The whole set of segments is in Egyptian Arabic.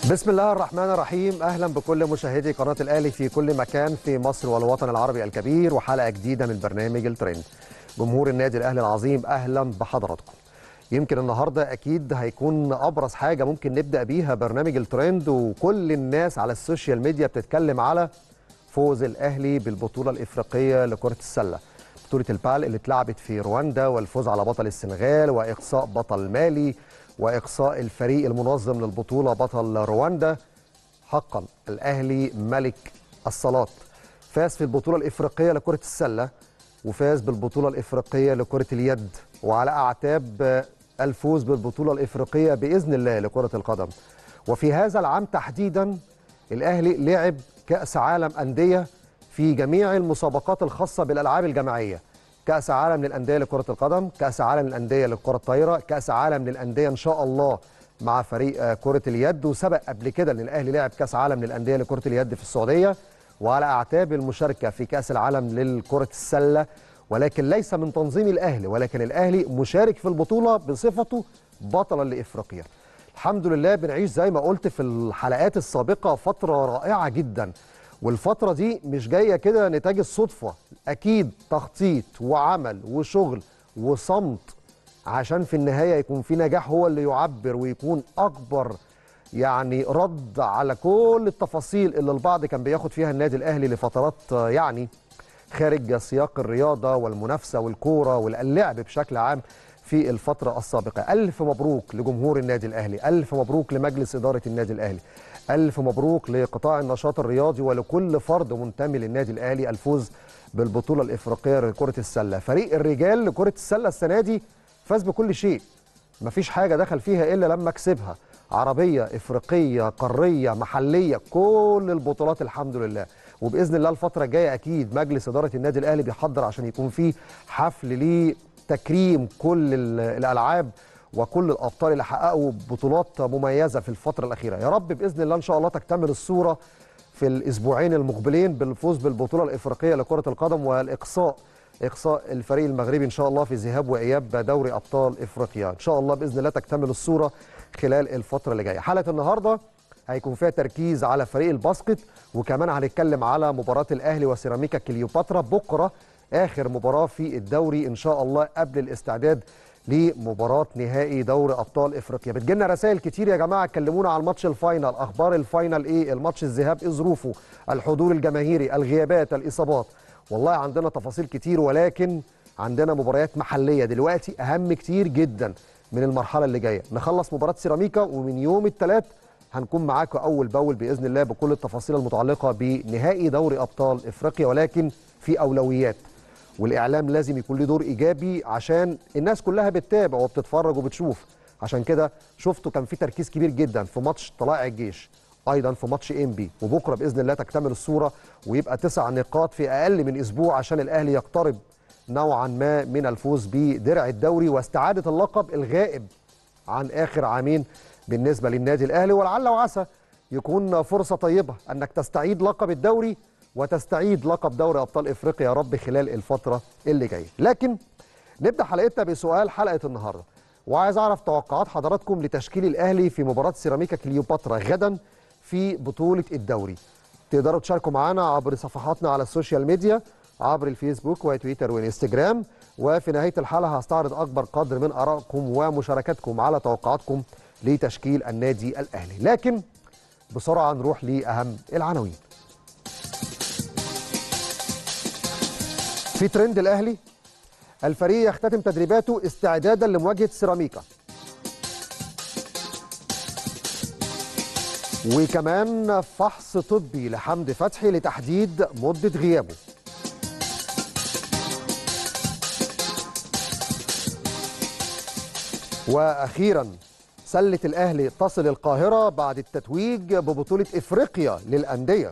بسم الله الرحمن الرحيم اهلا بكل مشاهدي قناه الاهلي في كل مكان في مصر والوطن العربي الكبير وحلقه جديده من برنامج الترند جمهور النادي الاهلي العظيم اهلا بحضراتكم يمكن النهارده اكيد هيكون ابرز حاجه ممكن نبدا بيها برنامج الترند وكل الناس على السوشيال ميديا بتتكلم على فوز الاهلي بالبطوله الافريقيه لكره السله بطوله البال اللي اتلعبت في رواندا والفوز على بطل السنغال واقصاء بطل مالي واقصاء الفريق المنظم للبطوله بطل رواندا حقا الاهلي ملك الصالات فاز في البطوله الافريقيه لكره السله وفاز بالبطوله الافريقيه لكره اليد وعلى اعتاب الفوز بالبطوله الافريقيه باذن الله لكره القدم وفي هذا العام تحديدا الاهلي لعب كاس عالم انديه في جميع المسابقات الخاصه بالالعاب الجماعيه كاس عالم للانديه لكره القدم كاس عالم للانديه للكره الطايره كاس عالم للانديه ان شاء الله مع فريق كره اليد وسبق قبل كده ان الاهلي لعب كاس عالم للانديه لكره اليد في السعوديه وعلى اعتاب المشاركه في كاس العالم للكره السله ولكن ليس من تنظيم الاهلي ولكن الاهلي مشارك في البطوله بصفته بطلا لافريقيا الحمد لله بنعيش زي ما قلت في الحلقات السابقه فتره رائعه جدا والفترة دي مش جاية كده نتاج الصدفة أكيد تخطيط وعمل وشغل وصمت عشان في النهاية يكون في نجاح هو اللي يعبر ويكون أكبر يعني رد على كل التفاصيل اللي البعض كان بياخد فيها النادي الأهلي لفترات يعني خارج سياق الرياضة والمنافسة والكورة واللعب بشكل عام في الفترة السابقة ألف مبروك لجمهور النادي الأهلي ألف مبروك لمجلس إدارة النادي الأهلي ألف مبروك لقطاع النشاط الرياضي ولكل فرد منتمي للنادي الأهلي الفوز بالبطولة الإفريقية لكرة السلة فريق الرجال لكرة السلة السنة دي فاز بكل شيء مفيش حاجة دخل فيها إلا لما كسبها عربية إفريقية قارية محلية كل البطولات الحمد لله وبإذن الله الفترة الجاية أكيد مجلس إدارة النادي الأهلي بيحضر عشان يكون فيه حفل لتكريم كل الألعاب وكل الابطال اللي حققوا بطولات مميزه في الفتره الاخيره يا رب باذن الله ان شاء الله تكتمل الصوره في الاسبوعين المقبلين بالفوز بالبطوله الافريقيه لكره القدم والاقصاء اقصاء الفريق المغربي ان شاء الله في ذهاب واياب دوري ابطال افريقيا ان شاء الله باذن الله تكتمل الصوره خلال الفتره اللي جايه حلقه النهارده هيكون فيها تركيز على فريق الباسكت وكمان هنتكلم على مباراه الاهلي وسيراميكا كليوباترا بكره اخر مباراه في الدوري ان شاء الله قبل الاستعداد لمباراه نهائي دوري ابطال افريقيا بتجيلنا رسائل كتير يا جماعه كلمونا على الماتش الفاينل اخبار الفاينل ايه الماتش الذهاب ايه ظروفه الحضور الجماهيري الغيابات الاصابات والله عندنا تفاصيل كتير ولكن عندنا مباريات محليه دلوقتي اهم كتير جدا من المرحله اللي جايه نخلص مباراه سيراميكا ومن يوم الثلاث هنكون معاكم اول باول باذن الله بكل التفاصيل المتعلقه بنهائي دوري ابطال افريقيا ولكن في اولويات والاعلام لازم يكون له دور ايجابي عشان الناس كلها بتتابع وبتتفرج وبتشوف عشان كده شفتوا كان في تركيز كبير جدا في ماتش طلائع الجيش ايضا في ماتش انبي وبكره باذن الله تكتمل الصوره ويبقى تسع نقاط في اقل من اسبوع عشان الاهلي يقترب نوعا ما من الفوز بدرع الدوري واستعاده اللقب الغائب عن اخر عامين بالنسبه للنادي الاهلي ولعل وعسى يكون فرصه طيبه انك تستعيد لقب الدوري وتستعيد لقب دوري ابطال افريقيا يا رب خلال الفتره اللي جايه لكن نبدا حلقتنا بسؤال حلقه النهارده وعايز اعرف توقعات حضراتكم لتشكيل الاهلي في مباراه سيراميكا كليوباترا غدا في بطوله الدوري تقدروا تشاركوا معنا عبر صفحاتنا على السوشيال ميديا عبر الفيسبوك وتويتر وانستجرام وفي نهايه الحلقه هستعرض اكبر قدر من ارائكم ومشاركاتكم على توقعاتكم لتشكيل النادي الاهلي لكن بسرعه نروح لاهم العناوين في ترند الاهلي الفريق يختتم تدريباته استعدادا لمواجهه سيراميكا وكمان فحص طبي لحمدي فتحي لتحديد مده غيابه واخيرا سله الاهلي تصل القاهره بعد التتويج ببطوله افريقيا للانديه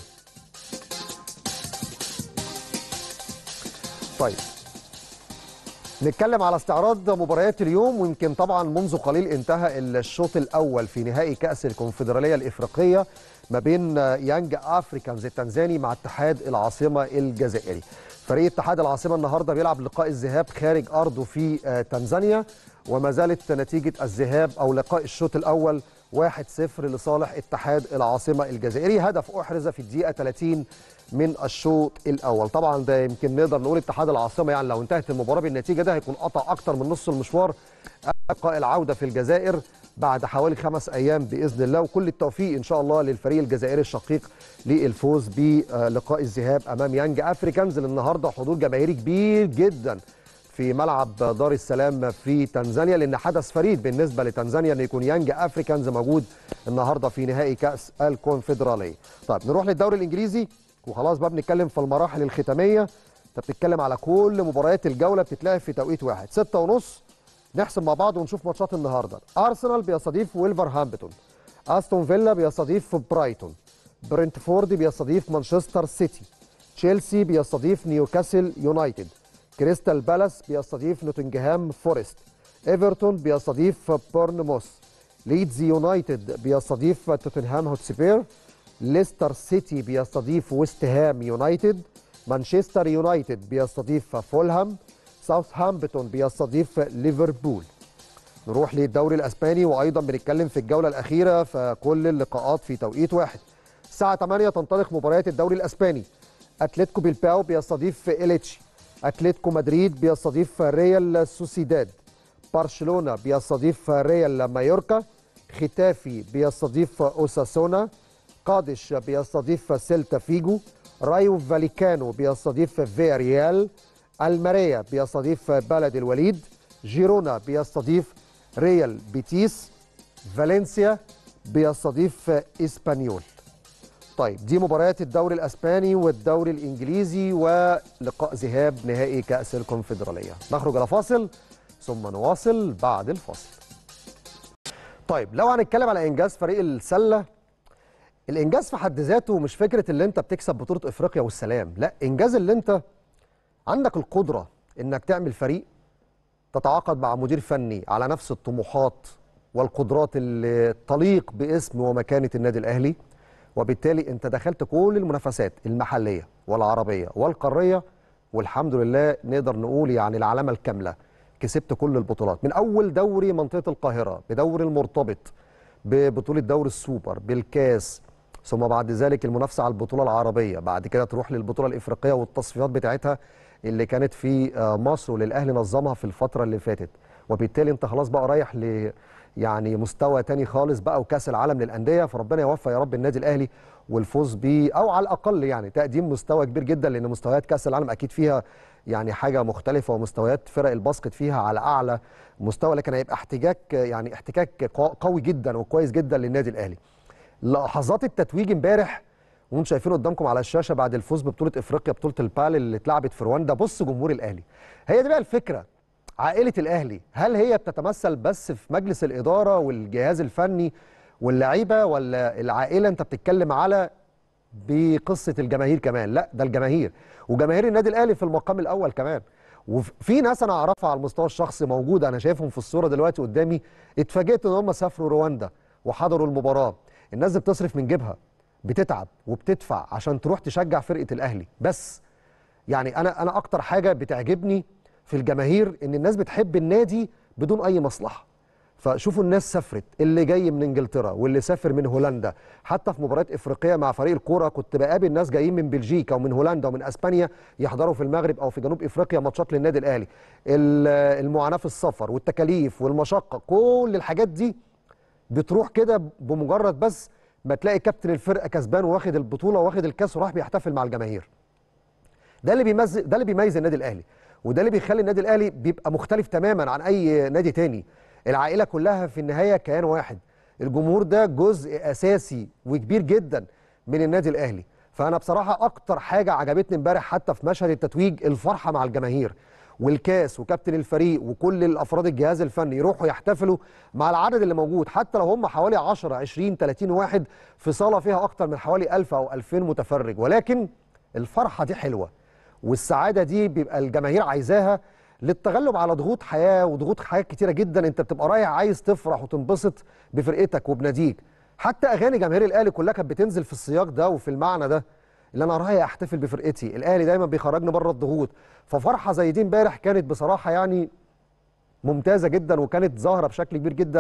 طيب نتكلم على استعراض مباريات اليوم ويمكن طبعا منذ قليل انتهى الشوط الاول في نهائي كاس الكونفدراليه الافريقيه ما بين يانج افريكانز التنزاني مع اتحاد العاصمه الجزائري فريق اتحاد العاصمه النهارده بيلعب لقاء الذهاب خارج ارضه في تنزانيا وما زالت نتيجه الذهاب او لقاء الشوط الاول 1-0 لصالح اتحاد العاصمه الجزائري هدف احرز في الدقيقه 30 من الشوط الاول طبعا ده يمكن نقدر نقول اتحاد العاصمه يعني لو انتهت المباراه بالنتيجه ده هيكون قطع اكتر من نص المشوار لقاء العوده في الجزائر بعد حوالي خمس ايام باذن الله وكل التوفيق ان شاء الله للفريق الجزائري الشقيق للفوز بلقاء الذهاب امام يانج افريكانز اللي النهارده حضور جماهيري كبير جدا في ملعب دار السلام في تنزانيا لان حدث فريد بالنسبه لتنزانيا ان يكون يانج افريكانز موجود النهارده في نهائي كاس الكونفدراليه. طيب نروح للدوري الانجليزي وخلاص بقى بنتكلم في المراحل الختاميه انت بتتكلم على كل مباريات الجوله بتتلعب في توقيت واحد 6 ونص نحسب مع بعض ونشوف ماتشات النهارده ارسنال بيستضيف ويلفرهامبتون استون فيلا بيستضيف برايتون برنتفورد بيستضيف مانشستر سيتي تشيلسي بيستضيف نيوكاسل يونايتد كريستال بالاس بيستضيف نوتنجهام فورست ايفرتون بيستضيف بورنموث ليدز يونايتد بيستضيف توتنهام هوتسبير ليستر سيتي بيستضيف ويست هام يونايتد مانشستر يونايتد بيستضيف فولهام ساوثهامبتون بيستضيف ليفربول نروح للدوري الاسباني وايضا بنتكلم في الجوله الاخيره فكل اللقاءات في توقيت واحد الساعه 8 تنطلق مباريات الدوري الاسباني اتلتيكو بيلباو بيستضيف إليتشي اتلتيكو مدريد بيستضيف ريال سوسيداد برشلونه بيستضيف ريال مايوركا ختافي بيستضيف اوساسونا قادش بيستضيف سيلتا فيجو رايو فاليكانو بيستضيف فياريال الماريا بيستضيف بلد الوليد جيرونا بيستضيف ريال بيتيس فالنسيا بيستضيف اسبانيول طيب دي مباريات الدوري الاسباني والدوري الانجليزي ولقاء ذهاب نهائي كاس الكونفدراليه نخرج الى فاصل ثم نواصل بعد الفاصل طيب لو هنتكلم على انجاز فريق السله الانجاز في حد ذاته مش فكره اللي انت بتكسب بطوله افريقيا والسلام لا انجاز اللي انت عندك القدره انك تعمل فريق تتعاقد مع مدير فني على نفس الطموحات والقدرات اللي تليق باسم ومكانه النادي الاهلي وبالتالي انت دخلت كل المنافسات المحليه والعربيه والقاريه والحمد لله نقدر نقول يعني العلامه الكامله كسبت كل البطولات من اول دوري منطقه القاهره بدوري المرتبط ببطوله دوري السوبر بالكاس ثم بعد ذلك المنافسه على البطوله العربيه بعد كده تروح للبطوله الافريقيه والتصفيات بتاعتها اللي كانت في مصر وللاهلي نظمها في الفتره اللي فاتت وبالتالي انت خلاص بقى رايح ل يعني مستوى تاني خالص بقى وكاس العالم للانديه فربنا يوفق يا رب النادي الاهلي والفوز بيه او على الاقل يعني تقديم مستوى كبير جدا لان مستويات كاس العالم اكيد فيها يعني حاجه مختلفه ومستويات فرق الباسكت فيها على اعلى مستوى لكن هيبقى احتكاك يعني احتكاك قوي جدا وكويس جدا للنادي الاهلي. لحظات التتويج امبارح وانتم شايفين قدامكم على الشاشه بعد الفوز ببطوله افريقيا بطوله البال اللي اتلعبت في رواندا بص جمهور الاهلي هي دي بقى الفكره عائله الاهلي هل هي بتتمثل بس في مجلس الاداره والجهاز الفني واللعيبه ولا العائله انت بتتكلم على بقصه الجماهير كمان لا ده الجماهير وجماهير النادي الاهلي في المقام الاول كمان وفي ناس انا اعرفها على المستوى الشخصي موجوده انا شايفهم في الصوره دلوقتي قدامي اتفاجئت ان هم سافروا رواندا وحضروا المباراه الناس دي بتصرف من جيبها بتتعب وبتدفع عشان تروح تشجع فرقه الاهلي بس يعني انا انا اكتر حاجه بتعجبني في الجماهير ان الناس بتحب النادي بدون اي مصلحه فشوفوا الناس سافرت اللي جاي من انجلترا واللي سافر من هولندا حتى في مباريات افريقيه مع فريق الكوره كنت بقابل ناس جايين من بلجيكا ومن هولندا ومن اسبانيا يحضروا في المغرب او في جنوب افريقيا ماتشات للنادي الاهلي المعاناه في السفر والتكاليف والمشقه كل الحاجات دي بتروح كده بمجرد بس ما تلاقي كابتن الفرقه كسبان واخد البطوله واخد الكاس وراح بيحتفل مع الجماهير ده اللي بيميز ده اللي بيميز النادي الاهلي وده اللي بيخلي النادي الاهلي بيبقى مختلف تماما عن اي نادي تاني العائله كلها في النهايه كيان واحد الجمهور ده جزء اساسي وكبير جدا من النادي الاهلي فانا بصراحه اكتر حاجه عجبتني امبارح حتى في مشهد التتويج الفرحه مع الجماهير والكاس وكابتن الفريق وكل الافراد الجهاز الفني يروحوا يحتفلوا مع العدد اللي موجود حتى لو هم حوالي 10 20 30 واحد في صاله فيها اكتر من حوالي 1000 او 2000 متفرج ولكن الفرحه دي حلوه والسعاده دي بيبقى الجماهير عايزاها للتغلب على ضغوط حياه وضغوط حياه كتيره جدا انت بتبقى رايح عايز تفرح وتنبسط بفرقتك وبناديك حتى اغاني جماهير الاهلي كلها كانت بتنزل في السياق ده وفي المعنى ده اللي انا رايح احتفل بفرقتي الاهلي دايما بيخرجني بره الضغوط ففرحه زي دي امبارح كانت بصراحه يعني ممتازه جدا وكانت ظاهره بشكل كبير جدا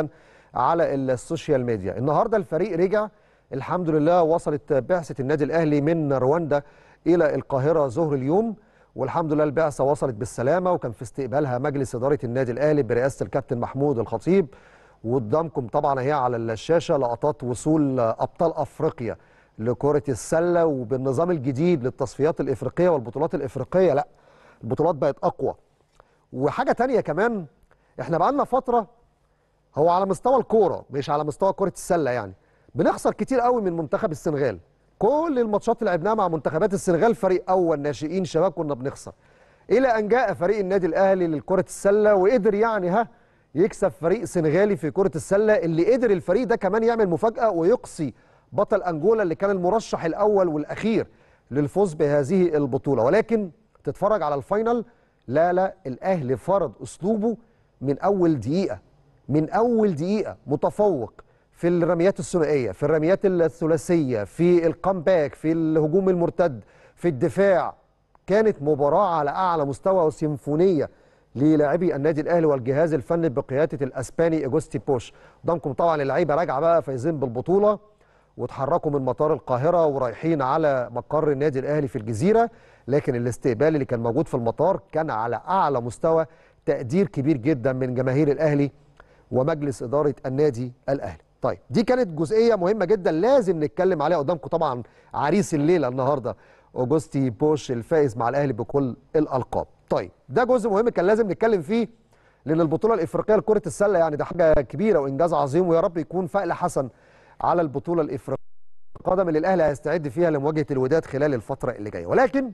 على السوشيال ميديا النهارده الفريق رجع الحمد لله وصلت بعثه النادي الاهلي من رواندا الى القاهره ظهر اليوم والحمد لله البعثه وصلت بالسلامه وكان في استقبالها مجلس اداره النادي الاهلي برئاسه الكابتن محمود الخطيب وقدامكم طبعا هي على الشاشه لقطات وصول ابطال افريقيا لكره السله وبالنظام الجديد للتصفيات الافريقيه والبطولات الافريقيه لا البطولات بقت اقوى وحاجه تانية كمان احنا بقالنا فتره هو على مستوى الكوره مش على مستوى كره السله يعني بنخسر كتير قوي من منتخب السنغال كل الماتشات اللي لعبناها مع منتخبات السنغال فريق اول ناشئين شباب كنا بنخسر الى ان جاء فريق النادي الاهلي لكره السله وقدر يعني ها يكسب فريق سنغالي في كره السله اللي قدر الفريق ده كمان يعمل مفاجاه ويقصي بطل انجولا اللي كان المرشح الاول والاخير للفوز بهذه البطوله ولكن تتفرج على الفاينل لا لا الاهلي فرض اسلوبه من اول دقيقه من اول دقيقه متفوق في الرميات الثنائيه في الرميات الثلاثيه في الكامباك في الهجوم المرتد في الدفاع كانت مباراه على اعلى مستوى وسيمفونيه للاعبي النادي الاهلي والجهاز الفني بقياده الاسباني اجوستي بوش قدامكم طبعا اللعيبه راجعه بقى فايزين بالبطوله وتحركوا من مطار القاهره ورايحين على مقر النادي الاهلي في الجزيره لكن الاستقبال اللي كان موجود في المطار كان على اعلى مستوى تقدير كبير جدا من جماهير الاهلي ومجلس اداره النادي الاهلي طيب دي كانت جزئيه مهمه جدا لازم نتكلم عليها قدامكم طبعا عريس الليله النهارده اوجوستي بوش الفائز مع الاهلي بكل الالقاب طيب ده جزء مهم كان لازم نتكلم فيه لان البطوله الافريقيه لكره السله يعني ده حاجه كبيره وانجاز عظيم ويا رب يكون فائل حسن على البطوله الافريقيه القادم اللي الاهلي هيستعد فيها لمواجهه الوداد خلال الفتره اللي جايه ولكن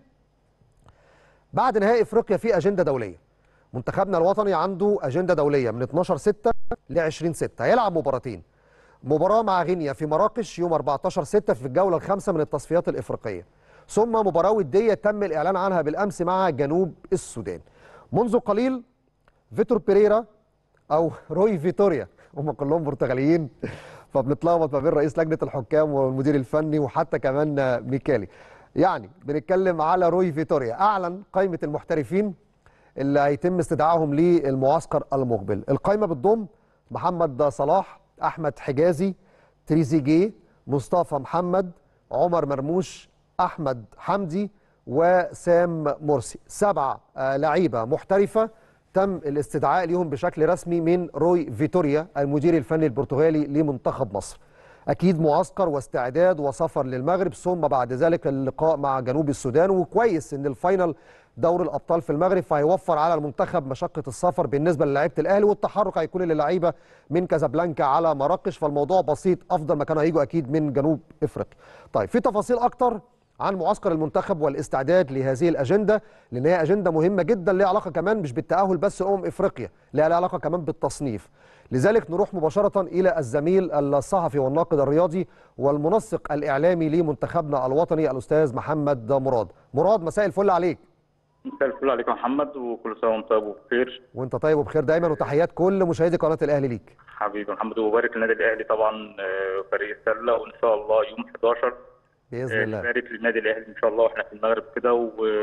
بعد نهائي افريقيا في اجنده دوليه منتخبنا الوطني عنده اجنده دوليه من 12 6 ل 20 6 هيلعب مباراتين مباراه مع غينيا في مراكش يوم 14 6 في الجوله الخامسه من التصفيات الافريقيه ثم مباراه وديه تم الاعلان عنها بالامس مع جنوب السودان منذ قليل فيتور بيريرا او روي فيتوريا هم كلهم برتغاليين فبنتلخبط ما بين رئيس لجنه الحكام والمدير الفني وحتى كمان ميكالي يعني بنتكلم على روي فيتوريا اعلن قائمه المحترفين اللي هيتم استدعائهم للمعسكر المقبل القائمه بتضم محمد صلاح احمد حجازي تريزيجيه مصطفى محمد عمر مرموش احمد حمدي وسام مرسي سبع لعيبه محترفه تم الاستدعاء ليهم بشكل رسمي من روي فيتوريا المدير الفني البرتغالي لمنتخب مصر اكيد معسكر واستعداد وسفر للمغرب ثم بعد ذلك اللقاء مع جنوب السودان وكويس ان الفاينل دور الابطال في المغرب فهيوفر على المنتخب مشقه السفر بالنسبه للاعيبه الاهلي والتحرك هيكون للعيبه من كازابلانكا على مراكش فالموضوع بسيط افضل ما كانوا هيجوا اكيد من جنوب افريقيا. طيب في تفاصيل اكتر عن معسكر المنتخب والاستعداد لهذه الاجنده لان هي اجنده مهمه جدا ليها علاقه كمان مش بالتاهل بس امم افريقيا لها علاقه كمان بالتصنيف لذلك نروح مباشره الى الزميل الصحفي والناقد الرياضي والمنسق الاعلامي لمنتخبنا الوطني الاستاذ محمد مراد مراد مساء الفل عليك مساء الفل عليك يا محمد وكل سنه وانت طيب وبخير وانت طيب وبخير دايما وتحيات كل مشاهدي قناه الاهلي ليك حبيبي محمد وبارك للنادي الاهلي طبعا فريق السله وان شاء الله يوم 11 باذن الله نبارك للنادي الاهلي ان شاء الله واحنا في المغرب كده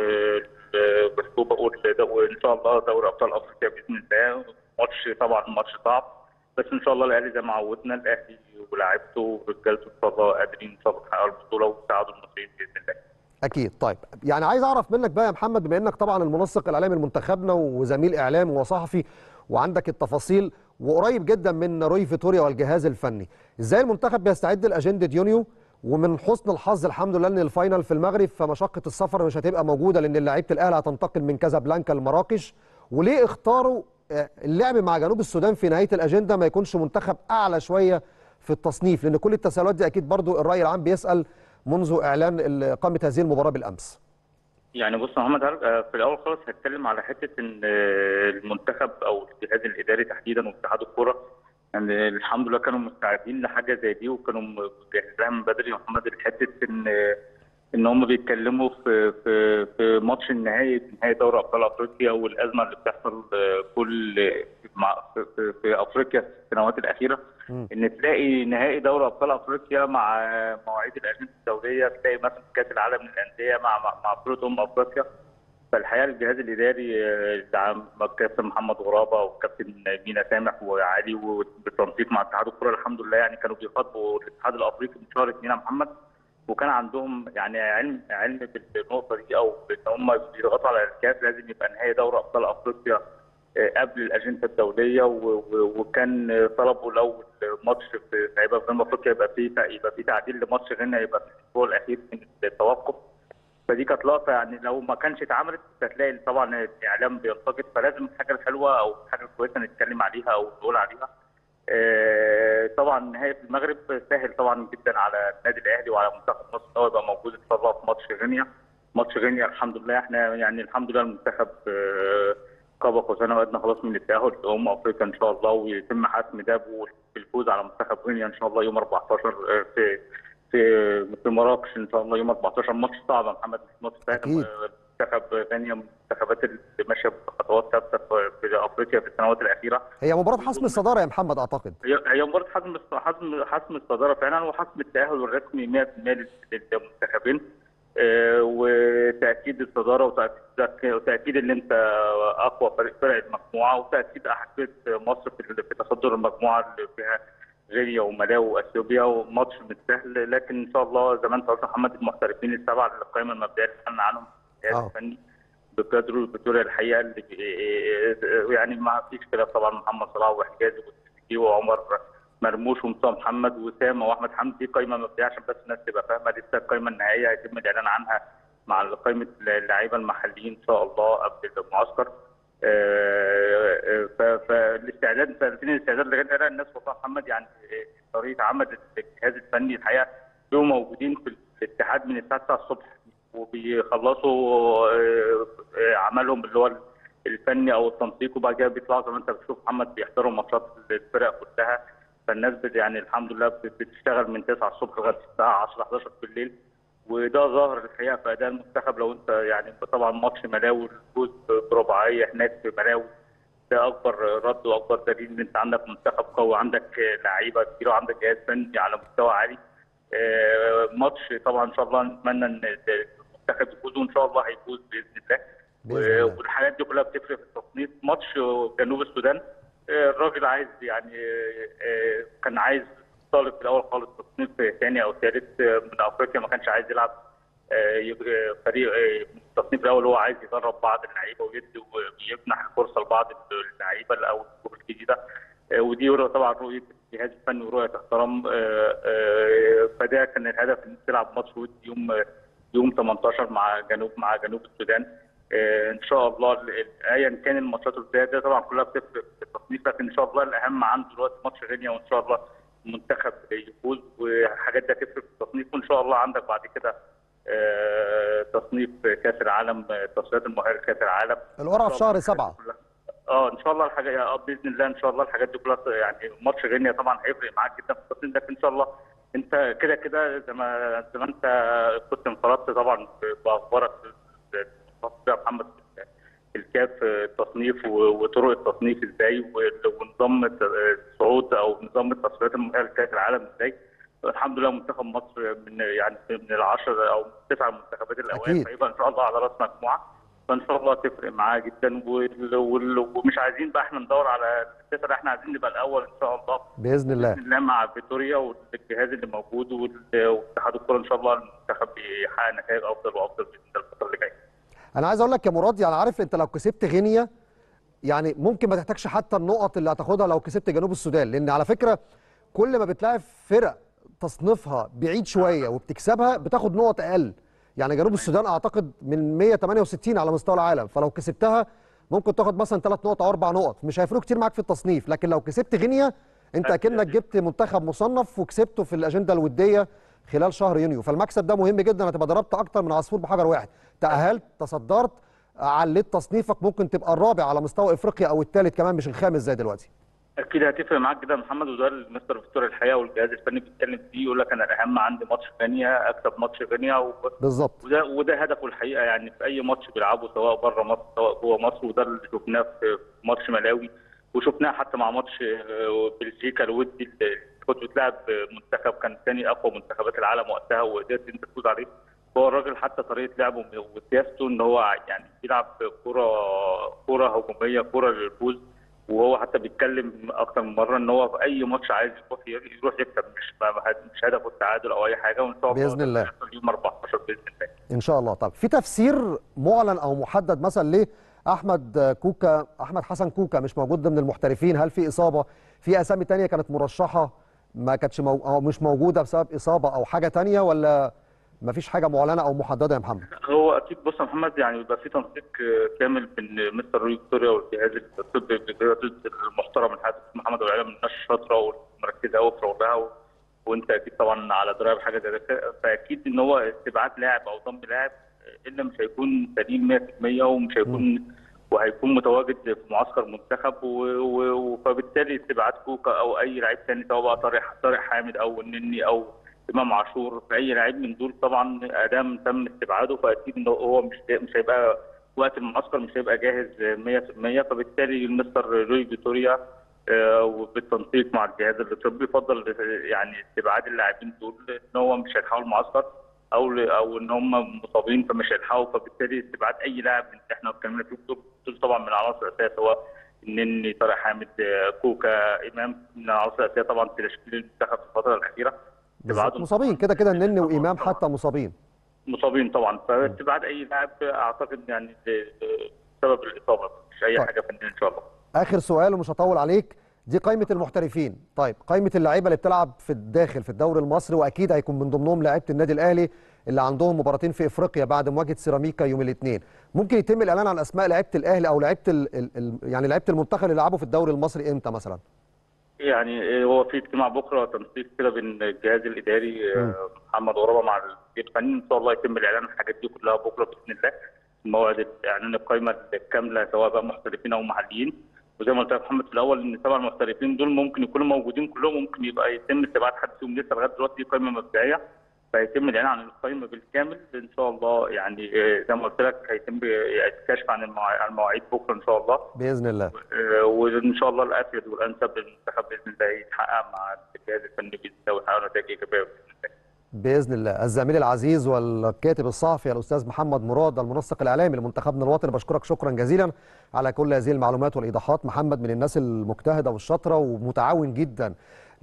وبقول وان شاء الله دوري ابطال افريقيا باذن الله ماتش طبعا ماتش صعب بس ان شاء الله الاهلي زي ما عودنا الاهلي ولاعيبته ورجالته ان شاء الله قادرين ان شاء الله يحققوا البطوله ويساعدوا المصريين باذن الله اكيد طيب يعني عايز اعرف منك بقى يا محمد بما انك طبعا المنسق الاعلامي لمنتخبنا وزميل اعلامي وصحفي وعندك التفاصيل وقريب جدا من روي فيتوريا والجهاز الفني ازاي المنتخب بيستعد لاجنده يونيو ومن حسن الحظ الحمد لله ان الفاينل في المغرب فمشقه السفر مش هتبقى موجوده لان لعيبه الاهلي هتنتقل من كازابلانكا لمراكش وليه اختاروا اللعب مع جنوب السودان في نهايه الاجنده ما يكونش منتخب اعلى شويه في التصنيف لان كل التساؤلات دي اكيد برضو الراي العام بيسال منذ اعلان اقامه هذه المباراه بالامس يعني بص يا محمد في الاول خالص هتكلم على حته ان المنتخب او الجهاز الاداري تحديدا واتحاد الكوره يعني الحمد لله كانوا مستعدين لحاجه زي دي وكانوا مجهزين من بدري يا محمد حته ان ان هم بيتكلموا في في في ماتش النهائي نهائي دوري ابطال افريقيا والازمه اللي بتحصل كل مع في, في افريقيا في السنوات الاخيره م. ان تلاقي نهائي دوري ابطال افريقيا مع مواعيد الاجنده الدوليه تلاقي مثلا كاس العالم للانديه مع مع بطوله امم افريقيا فالحقيقه الجهاز الاداري آه، دعم الكابتن محمد غرابه والكابتن مينا سامح وعلي وبالتنسيق مع اتحاد الكره الحمد لله يعني كانوا بيخاطبوا الاتحاد الافريقي من شهر اثنين يا محمد وكان عندهم يعني علم علم بالنقطه دي او ان هم بيضغطوا على الكاس لازم يبقى نهائي دوري ابطال افريقيا آه، قبل الاجنده الدوليه و- و- وكان آه، طلبوا لو الماتش في هيبقى في جنوب افريقيا يبقى فيه يبقى فيه تعديل لماتش غينيا يبقى في الاسبوع الاخير من التوقف فدي كانت لقطه يعني لو ما كانش اتعملت كنت هتلاقي طبعا الاعلام بينتقد فلازم الحاجه الحلوه او الحاجه الكويسه نتكلم عليها او نقول عليها. آه، طبعا النهائي في المغرب سهل طبعا جدا على النادي الاهلي وعلى منتخب مصر ان هو يبقى موجود ان شاء الله في ماتش غينيا. ماتش غينيا الحمد لله احنا يعني الحمد لله المنتخب آه، قاب قوسين وادنى خلاص من التاهل لامم افريقيا ان شاء الله ويتم حسم ده بالفوز على منتخب غينيا ان شاء الله يوم 14 آه، في في في مراكش ان شاء الله يوم 14 ماتش صعب يا محمد مش ماتش سهل أكيد. منتخب غينيا من المنتخبات اللي ماشيه بخطوات ثابته في- في افريقيا في السنوات الاخيره هي مباراه حسم الصداره يا محمد اعتقد هي هي مباراه حسم حسم حسم الصداره فعلا وحسم التاهل الرسمي 100% للمنتخبين آه، وتاكيد الصداره وتاكيد وتاكيد ان انت اقوى فريق فرق المجموعه وتاكيد احقيه مصر في في تصدر المجموعه اللي فيها غينيا وملاوي واثيوبيا وماتش مش سهل لكن ان شاء الله زي ما انت قلت يا محمد المحترفين السبعه اللي القائمه المبدئيه اللي اتكلمنا عنهم الجهاز آه. الفني بقدر فيتوريا الحقيقه اللي يعني ما فيش خلاف طبعا محمد صلاح وحجازي وتريزيجيه وعمر مرموش ومصطفى محمد وسام واحمد حمدي دي قائمه مبدئيه عشان بس الناس تبقى فاهمه لسه القائمه النهائيه هيتم الاعلان عنها مع قائمه اللعيبه المحليين ان شاء الله قبل المعسكر آه، آه، ف- فالاستعداد فين الاستعداد لغايه الان الناس والله محمد يعني آه، طريقه عمل الجهاز الفني الحقيقه بيبقوا موجودين في الاتحاد من الساعه 9 الصبح وبيخلصوا آه، آه، عملهم اللي هو الفني او التنسيق وبعد كده بيطلعوا زي ما انت بتشوف محمد بيحضروا ماتشات الفرق كلها فالناس بت- يعني الحمد لله بت- بتشتغل من 9 الصبح لغايه الساعه 10 11 بالليل وده ظاهر الحقيقه في اداء المنتخب لو انت يعني طبعا ماتش ملاوي الفوز برباعيه هناك في ملاوي ده اكبر رد واكبر دليل ان انت عندك منتخب قوي عندك لعيبه كتير وعندك جهاز فني على مستوى عالي آه، ماتش طبعا ان شاء الله نتمنى ان المنتخب يفوز وان شاء الله هيفوز باذن الله بإذن الله. و- والحاجات دي كلها بتفرق في التصنيف ماتش جنوب السودان آه، الراجل عايز يعني آه، آه، كان عايز طالب في الاول خالص تصنيف ثاني او ثالث آه، من افريقيا ما كانش عايز يلعب آه، يبقى فريق آه، من التصنيف الاول هو عايز يدرب بعض اللعيبه ويدي ويمنح فرصه لبعض اللعيبه او الجروب الجديده آه، ودي رؤية- طبعا رؤيه الجهاز الفني ورؤيه تحترم آه، آه، فده كان الهدف ان تلعب ماتش ودي يوم يوم 18 مع جنوب مع جنوب السودان آه، ان شاء الله ال- ال- ايا كان الماتشات الجايه ده طبعا كلها بتفرق في التصنيف لكن ان شاء الله الاهم عنده دلوقتي ماتش غينيا وان شاء الله المنتخب يفوز وحاجات ده تفرق في التصنيف وان شاء الله عندك بعد كده آه، تصنيف كاس العالم آه، تصفيات المؤهله لكاس العالم القرعه في شهر الحاجات دي سبعة كلها- اه ان شاء الله الحاجه اه باذن الله ان شاء الله الحاجات دي كلها يعني ماتش غينيا طبعا هيفرق معاك جدا في التصنيف لكن ان شاء الله انت كده كده زي ما زي ما انت كنت انفردت طبعا باخبارك يا محمد في الكاف التصنيف و- وطرق التصنيف ازاي وال- ونظام الصعود او نظام التصفيات المؤهله لكاس العالم ازاي الحمد لله منتخب مصر من يعني من العشر او تسع المنتخبات الاوائل أكيد. فيبقى ان شاء الله على راس مجموعه فان شاء الله تفرق معاه جدا وال- وال- ومش عايزين بقى احنا ندور على التسعه احنا عايزين نبقى الاول ان شاء الله باذن الله باذن الله مع فيتوريا والجهاز اللي موجود وال- واتحاد الكره ان شاء الله المنتخب يحقق نتائج افضل وافضل باذن الله الفتره اللي جايه. انا عايز اقول لك يا مراد يعني عارف انت لو كسبت غينيا يعني ممكن ما تحتاجش حتى النقط اللي هتاخدها لو كسبت جنوب السودان لان على فكره كل ما بتلاعب فرق تصنيفها بعيد شويه وبتكسبها بتاخد نقط اقل يعني جنوب السودان اعتقد من 168 على مستوى العالم فلو كسبتها ممكن تاخد مثلا ثلاث نقط او اربع نقط مش هيفرقوا كتير معاك في التصنيف لكن لو كسبت غينيا انت أكيد. اكنك جبت منتخب مصنف وكسبته في الاجنده الوديه خلال شهر يونيو فالمكسب ده مهم جدا هتبقى ضربت اكتر من عصفور بحجر واحد تاهلت تصدرت عليت تصنيفك ممكن تبقى الرابع على مستوى افريقيا او الثالث كمان مش الخامس زي دلوقتي اكيد هتفرق معاك جدا يا محمد وده المستر فيتوريا الحقيقه والجهاز الفني بيتكلم فيه يقول لك انا الاهم عندي ماتش غينيا اكسب ماتش غينيا و... بالظبط وده وده هدفه الحقيقه يعني في اي ماتش بيلعبه سواء بره مصر سواء جوه مصر وده اللي شفناه في ماتش ملاوي وشفناه حتى مع ماتش آه، بلجيكا الودي اللي كنت بتلعب منتخب كان ثاني اقوى منتخبات العالم وقتها وقدرت انت تفوز عليه هو الراجل حتى طريقه لعبه وسياسته ان هو يعني بيلعب كوره كوره هجوميه كوره للفوز وهو حتى بيتكلم اكتر من مره ان هو في اي ماتش عايز يروح يروح يكسب مش مش هدفه التعادل او اي حاجه وان شاء الله باذن الله يحصل يوم 14 باذن الله ان شاء الله طب في تفسير معلن او محدد مثلا ليه احمد كوكا احمد حسن كوكا مش موجود ضمن المحترفين هل في اصابه في اسامي تانية كانت مرشحه ما كانتش مو... او مش موجوده بسبب اصابه او حاجه تانية ولا ما فيش حاجه معلنه او محدده يا محمد هو اكيد بص يا محمد يعني بيبقى في تنسيق كامل بين مستر روي فيكتوريا والجهاز الطبي بقياده المحترم الحارس محمد والعيله من الناس الشاطره والمركزه قوي في شغلها وانت اكيد طبعا على درايه بحاجه زي كده فاكيد ان هو استبعاد لاعب او ضم لاعب الا مش هيكون سليم 100% ومش هيكون وهيكون متواجد في معسكر منتخب فبالتالي استبعاد كوكا او اي لعيب ثاني سواء بقى طارق طارق حامد او النني او امام عاشور في اي لعيب من دول طبعا ادام تم استبعاده فاكيد ان هو مش مش هيبقى وقت المعسكر مش هيبقى جاهز 100% فبالتالي المستر روي فيتوريا وبالتنسيق مع الجهاز الطبي فضل يعني استبعاد اللاعبين دول ان هو مش هيلحقوا المعسكر او او ان هم مصابين فمش هيلحقوا فبالتالي استبعاد اي لاعب من اللي احنا اتكلمنا فيه دول طبعا من العناصر الاساسيه سواء النني طارق حامد كوكا امام من العناصر الاساسيه طبعا في تشكيل المنتخب في الفتره الاخيره مصابين كده كده النني وامام حتى مصابين مصابين طبعا فاستبعاد اي لاعب اعتقد يعني بسبب الاصابه مش اي طيب. حاجه فنيه ان شاء الله اخر سؤال ومش هطول عليك دي قائمه المحترفين طيب قائمه اللعيبه اللي بتلعب في الداخل في الدوري المصري واكيد هيكون من ضمنهم لعيبه النادي الاهلي اللي عندهم مباراتين في افريقيا بعد مواجهه سيراميكا يوم الاثنين ممكن يتم الاعلان عن اسماء لعيبه الاهلي او لعيبه ال ال يعني لعيبه المنتخب اللي لعبوا في الدوري المصري امتى مثلا يعني هو في اجتماع بكره تنسيق كده بين الجهاز الاداري م. محمد غرابه مع المدير الفني ان شاء الله يتم الاعلان عن الحاجات دي كلها بكره باذن الله موعد اعلان القائمه الكامله سواء بقى محترفين او محليين وزي ما قلت لك محمد في الاول ان سبع المحترفين دول ممكن يكونوا موجودين كلهم ممكن يبقى يتم استبعاد حد فيهم لسه لغايه دلوقتي قائمه مبدئيه فيتم الاعلان عن القائمه بالكامل ان شاء الله يعني زي ما قلت لك هيتم الكشف عن المواعيد بكره ان شاء الله باذن الله وان شاء الله الافيد والانسب للمنتخب باذن الله يتحقق مع الجهاز الفني باذن الله ويحققوا نتائج ايجابيه باذن الله باذن الله الزميل العزيز والكاتب الصحفي الاستاذ محمد مراد المنسق الاعلامي لمنتخبنا الوطني بشكرك شكرا جزيلا على كل هذه المعلومات والايضاحات محمد من الناس المجتهده والشاطره ومتعاون جدا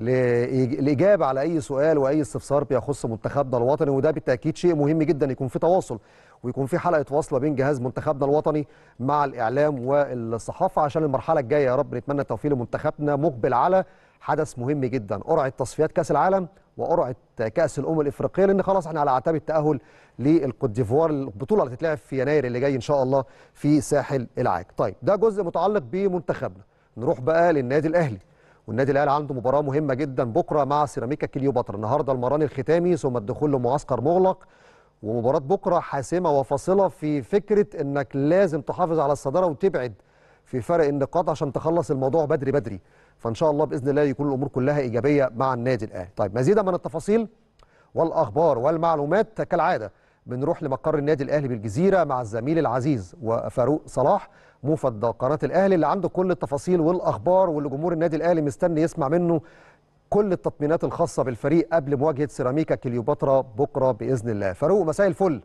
الاجابه على اي سؤال واي استفسار بيخص منتخبنا الوطني وده بالتاكيد شيء مهم جدا يكون في تواصل ويكون في حلقه وصل ما بين جهاز منتخبنا الوطني مع الاعلام والصحافه عشان المرحله الجايه يا رب نتمنى التوفيق لمنتخبنا مقبل على حدث مهم جدا قرعه تصفيات كاس العالم وقرعه كاس الامم الافريقيه لان خلاص احنا على اعتاب التاهل للكوت ديفوار البطوله اللي هتتلعب في يناير اللي جاي ان شاء الله في ساحل العاج. طيب ده جزء متعلق بمنتخبنا. نروح بقى للنادي الاهلي. والنادي الاهلي عنده مباراه مهمه جدا بكره مع سيراميكا كليوباترا النهارده المران الختامي ثم الدخول لمعسكر مغلق ومباراه بكره حاسمه وفاصله في فكره انك لازم تحافظ على الصداره وتبعد في فرق النقاط عشان تخلص الموضوع بدري بدري فان شاء الله باذن الله يكون الامور كلها ايجابيه مع النادي الاهلي طيب مزيدا من التفاصيل والاخبار والمعلومات كالعاده بنروح لمقر النادي الاهلي بالجزيره مع الزميل العزيز وفاروق صلاح موفد قناه الاهلي اللي عنده كل التفاصيل والاخبار واللي جمهور النادي الاهلي مستني يسمع منه كل التطمينات الخاصه بالفريق قبل مواجهه سيراميكا كليوباترا بكره باذن الله فاروق مساء الفل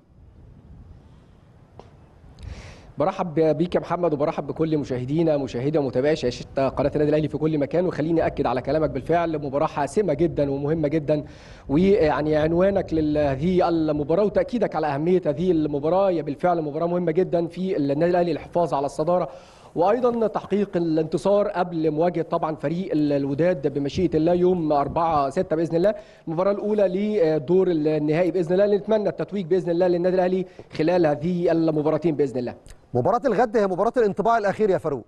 برحب بيك يا محمد وبرحب بكل مشاهدينا مشاهدي ومتابعي شاشه قناه النادي الاهلي في كل مكان وخليني اكد على كلامك بالفعل مباراه حاسمه جدا ومهمه جدا ويعني عنوانك لهذه المباراه وتاكيدك على اهميه هذه المباراه هي بالفعل مباراه مهمه جدا في النادي الاهلي الحفاظ على الصداره وايضا تحقيق الانتصار قبل مواجهه طبعا فريق الوداد بمشيئه الله يوم 4 6 باذن الله المباراه الاولى لدور النهائي باذن الله نتمنى التتويج باذن الله للنادي الاهلي خلال هذه المباراتين باذن الله مباراه الغد هي مباراه الانطباع الاخير يا فاروق